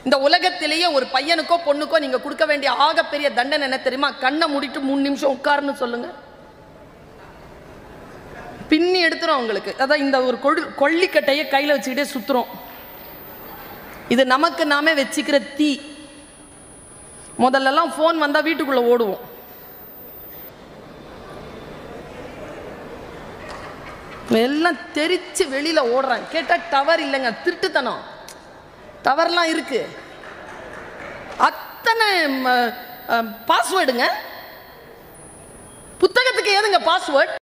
இந்த உலகத்திலேயே ஒரு பையனுக்கோ பொண்ணுக்கோ நீங்க கொடுக்க வேண்டிய ஆகப்பெரிய தண்டனை என்ன தெரியுமா கண்ணை மூடிட்டு மூணு நிமிஷம் உட்காருன்னு சொல்லுங்க பின்னி எடுத்துரும் உங்களுக்கு அதான் இந்த ஒரு கொள் கொள்ளிக்கட்டையை கையில் வச்சுக்கிட்டே சுத்துறோம் இது நமக்கு நாமே வச்சுக்கிற தீ முதல்லலாம் ஃபோன் வந்தால் வீட்டுக்குள்ளே ஓடுவோம் எல்லாம் தெரிச்சு வெளியில் ஓடுறாங்க கேட்டால் டவர் இல்லைங்க திருட்டுத்தனம் டவர்லாம் இருக்கு அத்தனை பாஸ்வேர்டுங்க புத்தகத்துக்கு ஏதுங்க பாஸ்வேர்ட்